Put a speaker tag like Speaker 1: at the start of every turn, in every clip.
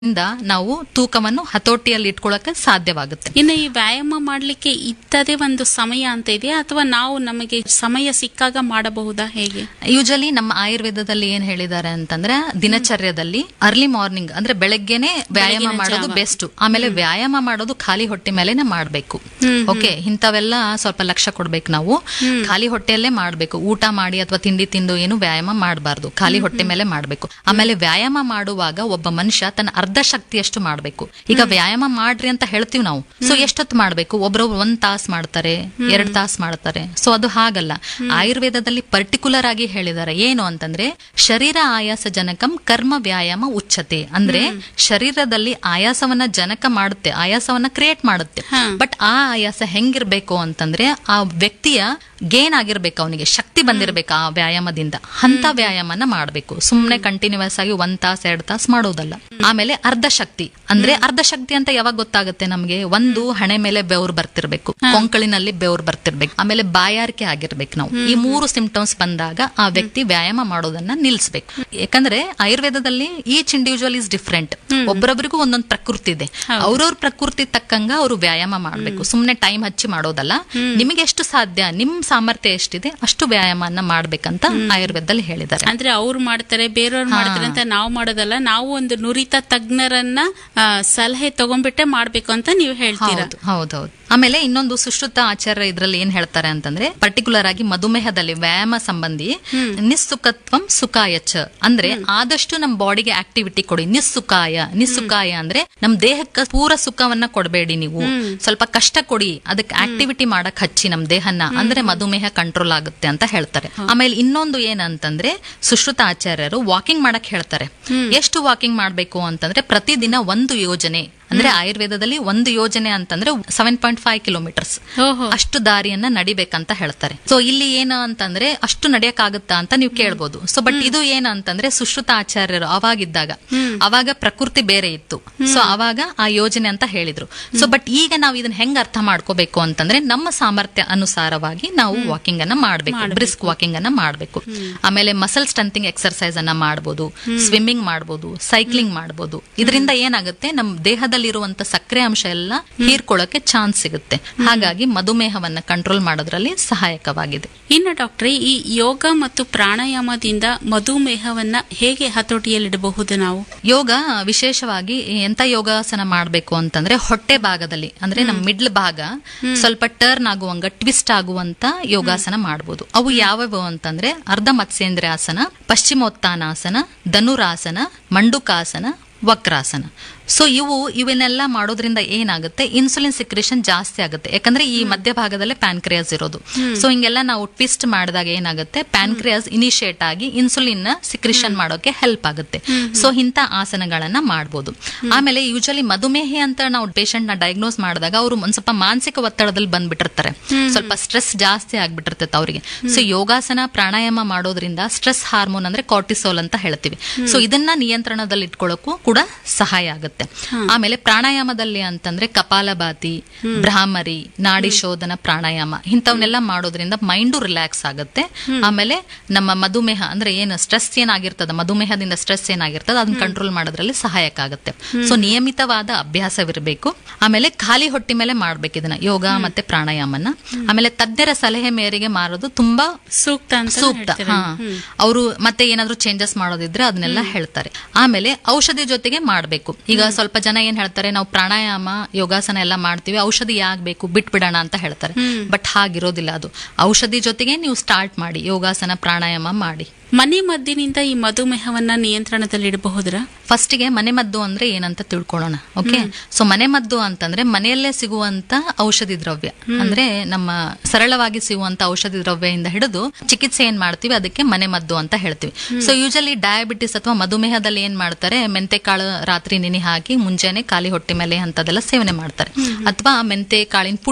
Speaker 1: ಇಂದ ನಾವು ತೂಕವನ್ನು ಹತೋಟಿಯಲ್ಲಿ ಇಟ್ಕೊಳ್ಳಕ್ಕೆ ಸಾಧ್ಯವಾಗುತ್ತೆ
Speaker 2: ಇನ್ನು ಈ ವ್ಯಾಯಾಮ ಮಾಡ್ಲಿಕ್ಕೆ ಇತ್ತದೇ ಒಂದು ಸಮಯ ಅಂತ ಇದೆಯಾ ಅಥವಾ ನಾವು ನಮಗೆ ಸಮಯ ಸಿಕ್ಕಾಗ ಮಾಡಬಹುದಾ ಹೇಗೆ
Speaker 1: ಯೂಶಲಿ ನಮ್ಮ ಆಯುರ್ವೇದದಲ್ಲಿ ಏನ್ ಹೇಳಿದ್ದಾರೆ ಅಂತಂದ್ರೆ ದಿನಚರ್ಯದಲ್ಲಿ ಅರ್ಲಿ ಮಾರ್ನಿಂಗ್ ಅಂದ್ರೆ ಬೆಳಗ್ಗೆನೆ ವ್ಯಾಯಾಮ
Speaker 2: ಬೆಳಗಿನ
Speaker 1: ಮಾಡೋದು
Speaker 2: ಜಾವ.
Speaker 1: ಬೆಸ್ಟ್ ಆಮೇಲೆ ವ್ಯಾಯಾಮ ಮಾಡೋದು ಖಾಲಿ ಹೊಟ್ಟೆ ಮೇಲೆನೆ ಮಾಡ್ಬೇಕು ಓಕೆ ಇಂಥವೆಲ್ಲ ಸ್ವಲ್ಪ ಲಕ್ಷ್ಯ ಕೊಡ್ಬೇಕು ನಾವು ಖಾಲಿ ಹೊಟ್ಟೆಯಲ್ಲೇ ಮಾಡ್ಬೇಕು ಊಟ ಮಾಡಿ ಅಥವಾ ತಿಂಡಿ ತಿಂದು ಏನು ವ್ಯಾಯಾಮ ಮಾಡಬಾರ್ದು ಖಾಲಿ ಹೊಟ್ಟೆ ಮೇಲೆ ಮಾಡ್ಬೇಕು ಆಮೇಲೆ ವ್ಯಾಯಾಮ ಮಾಡುವಾಗ ಒಬ್ಬ ಮನುಷ್ಯ ತನ್ನ ಅರ್ಧ ಶಕ್ತಿಯಷ್ಟು ಮಾಡ್ಬೇಕು ಈಗ ವ್ಯಾಯಾಮ ಮಾಡ್ರಿ ಅಂತ ಹೇಳ್ತೀವಿ ನಾವು ಸೊ ಎಷ್ಟೊತ್ತು ಮಾಡ್ಬೇಕು ಒಬ್ರೊಬ್ರು ಒಂದ್ ತಾಸ್ ಮಾಡ್ತಾರೆ ಎರಡ್ ತಾಸ್ ಮಾಡ್ತಾರೆ ಸೊ ಅದು ಹಾಗಲ್ಲ ಆಯುರ್ವೇದದಲ್ಲಿ ಪರ್ಟಿಕ್ಯುಲರ್ ಆಗಿ ಹೇಳಿದ್ದಾರೆ ಏನು ಅಂತಂದ್ರೆ ಶರೀರ ಆಯಾಸ ಜನಕಂ ಕರ್ಮ ವ್ಯಾಯಾಮ ಉಚ್ಚತೆ ಅಂದ್ರೆ ಶರೀರದಲ್ಲಿ ಆಯಾಸವನ್ನ ಜನಕ ಮಾಡುತ್ತೆ ಆಯಾಸವನ್ನ ಕ್ರಿಯೇಟ್ ಮಾಡುತ್ತೆ ಬಟ್ ಆ ಆಯಾಸ ಹೆಂಗಿರ್ಬೇಕು ಅಂತಂದ್ರೆ ಆ ವ್ಯಕ್ತಿಯ ಗೇನ್ ಆಗಿರ್ಬೇಕು ಅವನಿಗೆ ಶಕ್ತಿ ಬಂದಿರ್ಬೇಕು ಆ ವ್ಯಾಯಾಮದಿಂದ ಅಂತ ವ್ಯಾಯಾಮನ ಮಾಡ್ಬೇಕು ಸುಮ್ನೆ ಕಂಟಿನ್ಯೂಸ್ ಆಗಿ ಒಂದ್ ತಾಸ್ ಎರಡ್ ತಾಸ್ ಮಾಡೋದಲ್ಲ ಆಮೇಲೆ ಅರ್ಧ ಶಕ್ತಿ ಅಂದ್ರೆ ಅರ್ಧ ಶಕ್ತಿ ಅಂತ ಯಾವಾಗ ಗೊತ್ತಾಗುತ್ತೆ ನಮ್ಗೆ ಒಂದು ಹಣೆ ಮೇಲೆ ಬೆವರು ಬರ್ತಿರ್ಬೇಕು ಕೊಂಕಳಿನಲ್ಲಿ ಬೆವರು ಬರ್ತಿರ್ಬೇಕು ಆಮೇಲೆ ಬಾಯಾರಿಕೆ ಆಗಿರ್ಬೇಕು ನಾವು ಈ ಮೂರು ಸಿಂಪ್ಟಮ್ಸ್ ಬಂದಾಗ ಆ ವ್ಯಕ್ತಿ ವ್ಯಾಯಾಮ ಮಾಡೋದನ್ನ ನಿಲ್ಸ್ಬೇಕು ಯಾಕಂದ್ರೆ ಆಯುರ್ವೇದದಲ್ಲಿ ಈಚ್ ಇಂಡಿವಿಜುವಲ್ ಇಸ್ ಡಿಫ್ರೆಂಟ್ ಒಬ್ಬರೊಬ್ಬರಿಗೂ ಒಂದೊಂದು ಪ್ರಕೃತಿ ಇದೆ ಅವ್ರವ್ರ ಪ್ರಕೃತಿ ತಕ್ಕಂಗ ಅವರು ವ್ಯಾಯಾಮ ಮಾಡ್ಬೇಕು ಸುಮ್ನೆ ಟೈಮ್ ಹಚ್ಚಿ ಮಾಡೋದಲ್ಲ ನಿಮಗೆ ಎಷ್ಟು ಸಾಧ್ಯ ನಿಮ್ ಸಾಮರ್ಥ್ಯ ಎಷ್ಟಿದೆ ಅಷ್ಟು ವ್ಯಾಯಾಮನ ಮಾಡ್ಬೇಕಂತ ಆಯುರ್ವೇದದಲ್ಲಿ ಹೇಳಿದ್ದಾರೆ
Speaker 2: ಅಂದ್ರೆ ಅವ್ರು ಮಾಡ್ತಾರೆ ಬೇರೆಯವ್ರು ಮಾಡ್ತಾರೆ ಅಂತ ನಾವು ಮಾಡೋದಲ್ಲ ನಾವು ಒಂದು ನುರಿತ ತಜ್ಞರನ್ನ ಆ, ಸಲಹೆ ತಗೊಂಡ್ಬಿಟ್ಟೆ ಮಾಡ್ಬೇಕು ಅಂತ ನೀವು ಹೇಳ್ತೀರಾ
Speaker 1: ಹೌದು ಹೌದೌದು ಆಮೇಲೆ ಇನ್ನೊಂದು ಸುಶ್ರುತ ಆಚಾರ್ಯ ಇದ್ರಲ್ಲಿ ಏನ್ ಹೇಳ್ತಾರೆ ಅಂತಂದ್ರೆ ಪರ್ಟಿಕ್ಯುಲರ್ ಆಗಿ ಮಧುಮೇಹದಲ್ಲಿ ವ್ಯಾಯಾಮ ಸಂಬಂಧಿ ನಿಸ್ಸುಖತ್ವಂ ಸುಖಾಯಚ ಅಂದ್ರೆ ಆದಷ್ಟು ನಮ್ ಬಾಡಿಗೆ ಆಕ್ಟಿವಿಟಿ ಕೊಡಿ ನಿಸ್ಸುಖಾಯ ನಿಸ್ಸುಖಾಯ ಅಂದ್ರೆ ನಮ್ ದೇಹಕ್ಕೆ ಪೂರ ಸುಖವನ್ನ ಕೊಡಬೇಡಿ ನೀವು ಸ್ವಲ್ಪ ಕಷ್ಟ ಕೊಡಿ ಅದಕ್ಕೆ ಆಕ್ಟಿವಿಟಿ ಮಾಡಕ್ ಹಚ್ಚಿ ನಮ್ ದೇಹನ ಅಂದ್ರೆ ಮಧುಮೇಹ ಕಂಟ್ರೋಲ್ ಆಗುತ್ತೆ ಅಂತ ಹೇಳ್ತಾರೆ ಆಮೇಲೆ ಇನ್ನೊಂದು ಏನಂತಂದ್ರೆ ಸುಶ್ರುತ ಆಚಾರ್ಯರು ವಾಕಿಂಗ್ ಮಾಡಕ್ ಹೇಳ್ತಾರೆ ಎಷ್ಟು ವಾಕಿಂಗ್ ಮಾಡ್ಬೇಕು ಅಂತಂದ್ರೆ ಪ್ರತಿದಿನ ಒಂದು ಯೋಜನೆ ಅಂದ್ರೆ ಆಯುರ್ವೇದದಲ್ಲಿ ಒಂದು ಯೋಜನೆ ಅಂತಂದ್ರೆ ಸೆವೆನ್ ಪಾಯಿಂಟ್ ಫೈವ್ ಕಿಲೋಮೀಟರ್ಸ್
Speaker 2: ಓಹೋ
Speaker 1: ಅಷ್ಟು ದಾರಿಯನ್ನ ನಡಿಬೇಕಂತ ಹೇಳ್ತಾರೆ ಸೊ ಇಲ್ಲಿ ಏನು ಅಂತಂದ್ರೆ ಅಷ್ಟು ನಡಿಯಕ್ಕಾಗುತ್ತಾ ಅಂತ ನೀವು ಕೇಳ್ಬೋದು ಸೊ ಬಟ್ ಇದು ಏನು ಅಂತಂದ್ರೆ ಸುಶ್ರುತ ಆಚಾರ್ಯರು ಅವಾಗಿದ್ದಾಗ ಅವಾಗ ಪ್ರಕೃತಿ ಬೇರೆ ಇತ್ತು ಸೊ ಅವಾಗ ಆ ಯೋಜನೆ ಅಂತ ಹೇಳಿದ್ರು ಸೊ ಬಟ್ ಈಗ ನಾವು ಇದನ್ನ ಹೆಂಗ್ ಅರ್ಥ ಮಾಡ್ಕೋಬೇಕು ಅಂತಂದ್ರೆ ನಮ್ಮ ಸಾಮರ್ಥ್ಯ ಅನುಸಾರವಾಗಿ ನಾವು ವಾಕಿಂಗ್ ಅನ್ನ ಮಾಡ್ಬೇಕು ಬ್ರಿಸ್ಕ್ ವಾಕಿಂಗ್ ಅನ್ನ ಮಾಡ್ಬೇಕು ಆಮೇಲೆ ಮಸಲ್ ಸ್ಟ್ರೆಂಥಿಂಗ್ ಎಕ್ಸರ್ಸೈಸ್ ಅನ್ನ ಮಾಡ್ಬೋದು ಸ್ವಿಮ್ಮಿಂಗ್ ಮಾಡ್ಬೋದು ಸೈಕ್ಲಿಂಗ್ ಮಾಡ್ಬೋದು ಇದರಿಂದ ಏನಾಗುತ್ತೆ ನಮ್ಮ ದೇಹದಲ್ಲಿರುವಂತ ಸಕ್ಕರೆ ಅಂಶ ಎಲ್ಲ ಹೀರ್ಕೊಳ್ಳೋಕೆ ಚಾನ್ಸ್ ಸಿಗುತ್ತೆ ಹಾಗಾಗಿ ಮಧುಮೇಹವನ್ನ ಕಂಟ್ರೋಲ್ ಮಾಡೋದ್ರಲ್ಲಿ ಸಹಾಯಕವಾಗಿದೆ
Speaker 2: ಇನ್ನು ಡಾಕ್ಟ್ರೆ ಈ ಯೋಗ ಮತ್ತು ಪ್ರಾಣಾಯಾಮದಿಂದ ಮಧುಮೇಹವನ್ನ ಹೇಗೆ ಹತೋಟಿಯಲ್ಲಿಡಬಹುದು ನಾವು
Speaker 1: ಯೋಗ ವಿಶೇಷವಾಗಿ ಎಂತ ಯೋಗಾಸನ ಮಾಡಬೇಕು ಅಂತಂದ್ರೆ ಹೊಟ್ಟೆ ಭಾಗದಲ್ಲಿ ಅಂದ್ರೆ ನಮ್ಮ ಮಿಡ್ಲ್ ಭಾಗ ಸ್ವಲ್ಪ ಟರ್ನ್ ಆಗುವಂಗ ಟ್ವಿಸ್ಟ್ ಆಗುವಂತ ಯೋಗಾಸನ ಮಾಡಬಹುದು ಅವು ಯಾವ್ಯಾವು ಅಂತಂದ್ರೆ ಅರ್ಧ ಮತ್ಸ್ಯೇಂದ್ರಾಸನ ಪಶ್ಚಿಮೋತ್ಥಾನಾಸನ ಧನುರಾಸನ ಮಂಡುಕಾಸನ ವಕ್ರಾಸನ ಸೊ ಇವು ಇವನ್ನೆಲ್ಲ ಮಾಡೋದ್ರಿಂದ ಏನಾಗುತ್ತೆ ಇನ್ಸುಲಿನ್ ಸಿಕ್ರೇಷನ್ ಜಾಸ್ತಿ ಆಗುತ್ತೆ ಯಾಕಂದ್ರೆ ಈ ಮಧ್ಯಭಾಗದಲ್ಲೇ ಪ್ಯಾನ್ಕ್ರಿಯಾಸ್ ಇರೋದು ಸೊ ಹಿಂಗೆಲ್ಲ ನಾವು ಟ್ವಿಸ್ಟ್ ಮಾಡಿದಾಗ ಏನಾಗುತ್ತೆ ಪ್ಯಾನ್ಕ್ರಿಯಾಸ್ ಇನಿಷಿಯೇಟ್ ಆಗಿ ಇನ್ಸುಲಿನ್ ಸಿಕ್ರೇಷನ್ ಮಾಡೋಕೆ ಹೆಲ್ಪ್ ಆಗುತ್ತೆ ಸೊ ಇಂಥ ಆಸನಗಳನ್ನ ಮಾಡ್ಬೋದು ಆಮೇಲೆ ಯೂಶಲಿ ಮಧುಮೇಹ ಅಂತ ನಾವು ಪೇಷಂಟ್ ನ ಡಯಾಗ್ನೋಸ್ ಮಾಡಿದಾಗ ಅವರು ಒಂದ್ ಸ್ವಲ್ಪ ಮಾನಸಿಕ ಒತ್ತಡದಲ್ಲಿ ಬಂದ್ಬಿಟ್ಟಿರ್ತಾರೆ ಸ್ವಲ್ಪ ಸ್ಟ್ರೆಸ್ ಜಾಸ್ತಿ ಆಗ್ಬಿಟ್ಟಿರ್ತೈತೆ ಅವರಿಗೆ ಸೊ ಯೋಗಾಸನ ಪ್ರಾಣಾಯಾಮ ಮಾಡೋದ್ರಿಂದ ಸ್ಟ್ರೆಸ್ ಹಾರ್ಮೋನ್ ಅಂದ್ರೆ ಕಾರ್ಟಿಸೋಲ್ ಅಂತ ಹೇಳ್ತೀವಿ ಸೊ ಇದನ್ನ ನಿಯಂತ್ರಣದಲ್ಲಿ ಇಟ್ಕೊಳ್ಳೋಕ್ಕೂ ಕೂಡ ಸಹಾಯ ಆಗುತ್ತೆ ಆಮೇಲೆ ಪ್ರಾಣಾಯಾಮದಲ್ಲಿ ಅಂತಂದ್ರೆ ಕಪಾಲಭಾತಿ ಭ್ರಾಮರಿ ನಾಡಿ ಶೋಧನ ಪ್ರಾಣಾಯಾಮ ಇಂಥವನ್ನೆಲ್ಲ ಮಾಡೋದ್ರಿಂದ ಮೈಂಡು ರಿಲ್ಯಾಕ್ಸ್ ಆಗುತ್ತೆ ಆಮೇಲೆ ನಮ್ಮ ಮಧುಮೇಹ ಅಂದ್ರೆ ಏನು ಸ್ಟ್ರೆಸ್ ಏನಾಗಿರ್ತದ ಮಧುಮೇಹದಿಂದ ಸ್ಟ್ರೆಸ್ ಏನಾಗಿರ್ತದ ಅದನ್ನ ಕಂಟ್ರೋಲ್ ಮಾಡೋದ್ರಲ್ಲಿ ಸಹಾಯಕ ಆಗುತ್ತೆ ಸೊ ನಿಯಮಿತವಾದ ಅಭ್ಯಾಸವಿರಬೇಕು ಆಮೇಲೆ ಖಾಲಿ ಹೊಟ್ಟೆ ಮೇಲೆ ಮಾಡ್ಬೇಕು ಇದನ್ನ ಯೋಗ ಮತ್ತೆ ಪ್ರಾಣಾಯಾಮನ ಆಮೇಲೆ ತಜ್ಞರ ಸಲಹೆ ಮೇರೆಗೆ ಮಾರೋದು ತುಂಬಾ
Speaker 2: ಸೂಕ್ತ ಅಂತ
Speaker 1: ಸೂಕ್ತ
Speaker 2: ಹೇಳ್ತೀರಾ?
Speaker 1: ಅವರು ಮತ್ತೆ ಏನಾದ್ರೂ ಚೇಂಜಸ್ ಮಾಡೋದಿದ್ರೆ ಅದನ್ನೆಲ್ಲ ಹೇಳ್ತಾರೆ ಆಮೇಲೆ ಔಷಧಿ ಜೊತೆಗೆ ಮಾಡ್ಬೇಕು ಈಗ ಸ್ವಲ್ಪ ಜನ ಏನ್ ಹೇಳ್ತಾರೆ ನಾವು ಪ್ರಾಣಾಯಾಮ ಯೋಗಾಸನ ಎಲ್ಲ ಮಾಡ್ತೀವಿ ಔಷಧಿ ಯಾಕೆ ಬೇಕು ಬಿಟ್ಬಿಡೋಣ ಅಂತ ಹೇಳ್ತಾರೆ ಬಟ್ ಹಾಗಿರೋದಿಲ್ಲ ಅದು ಔಷಧಿ ಜೊತೆಗೆ ನೀವು ಸ್ಟಾರ್ಟ್ ಮಾಡಿ ಯೋಗಾಸನ ಪ್ರಾಣಾಯಾಮ ಮಾಡಿ
Speaker 2: ಮನೆ ಮದ್ದಿನಿಂದ ಈ ಮಧುಮೇಹವನ್ನ ನಿಯಂತ್ರಣದಲ್ಲಿಡಬಹುದ್ರ
Speaker 1: ಫಸ್ಟಿಗೆ ಮನೆ ಮದ್ದು ಅಂದ್ರೆ ಏನಂತ ತಿಳ್ಕೊಳ್ಳೋಣ ಓಕೆ ಸೊ ಮನೆ ಮದ್ದು ಅಂತಂದ್ರೆ ಮನೆಯಲ್ಲೇ ಸಿಗುವಂತ ಔಷಧಿ ದ್ರವ್ಯ ಅಂದ್ರೆ ನಮ್ಮ ಸರಳವಾಗಿ ಸಿಗುವಂತ ಔಷಧಿ ದ್ರವ್ಯದಿಂದ ಹಿಡಿದು ಚಿಕಿತ್ಸೆ ಏನ್ ಮಾಡ್ತೀವಿ ಅದಕ್ಕೆ ಮನೆ ಮದ್ದು ಅಂತ ಹೇಳ್ತೀವಿ ಸೊ ಯೂಶಲಿ ಡಯಾಬಿಟಿಸ್ ಅಥವಾ ಮಧುಮೇಹದಲ್ಲಿ ಏನ್ ಮಾಡ್ತಾರೆ ಮೆಂತೆ ಕಾಳು ರಾತ್ರಿ ನೆನೆ ಹಾಕಿ ಮುಂಜಾನೆ ಖಾಲಿ ಹೊಟ್ಟೆ ಮೇಲೆ ಅಂತದೆಲ್ಲ ಸೇವನೆ ಮಾಡ್ತಾರೆ ಅಥವಾ ಮೆಂತೆ ಕಾಳಿನ ಪುಡಿ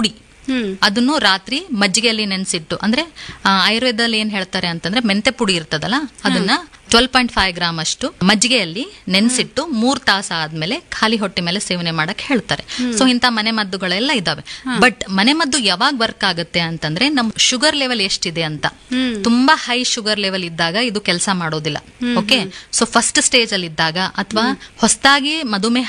Speaker 2: ಹ್ಮ್
Speaker 1: ಅದನ್ನು ರಾತ್ರಿ ಮಜ್ಜಿಗೆಯಲ್ಲಿ ನೆನೆಸಿಟ್ಟು ಅಂದ್ರೆ ಆ, ಆಯುರ್ವೇದದಲ್ಲಿ ಏನ್ ಹೇಳ್ತಾರೆ ಅಂತಂದ್ರೆ ಮೆಂತೆ ಪುಡಿ ಇರ್ತದಲ್ಲ ಅದನ್ನ ಟ್ವೆಲ್ ಪಾಯಿಂಟ್ ಫೈವ್ ಗ್ರಾಮ್ ಅಷ್ಟು ಮಜ್ಜಿಗೆಯಲ್ಲಿ ನೆನೆಸಿಟ್ಟು ಮೂರ್ ತಾಸ ಆದ್ಮೇಲೆ ಖಾಲಿ ಹೊಟ್ಟೆ ಮೇಲೆ ಸೇವನೆ ಮಾಡಕ್ ಹೇಳ್ತಾರೆ ಸೊ ಇಂಥ ಮನೆ ಮದ್ದುಗಳೆಲ್ಲ ಇದಾವೆ ಬಟ್ ಮನೆ ಮದ್ದು ಯಾವಾಗ ವರ್ಕ್ ಆಗುತ್ತೆ ಅಂತಂದ್ರೆ ನಮ್ ಶುಗರ್ ಲೆವೆಲ್ ಎಷ್ಟಿದೆ ಅಂತ ತುಂಬಾ ಹೈ ಶುಗರ್ ಲೆವೆಲ್ ಇದ್ದಾಗ ಇದು ಕೆಲಸ ಮಾಡೋದಿಲ್ಲ ಓಕೆ ಸೊ ಫಸ್ಟ್ ಸ್ಟೇಜ್ ಅಲ್ಲಿ ಇದ್ದಾಗ ಅಥವಾ ಹೊಸದಾಗಿ ಮಧುಮೇಹ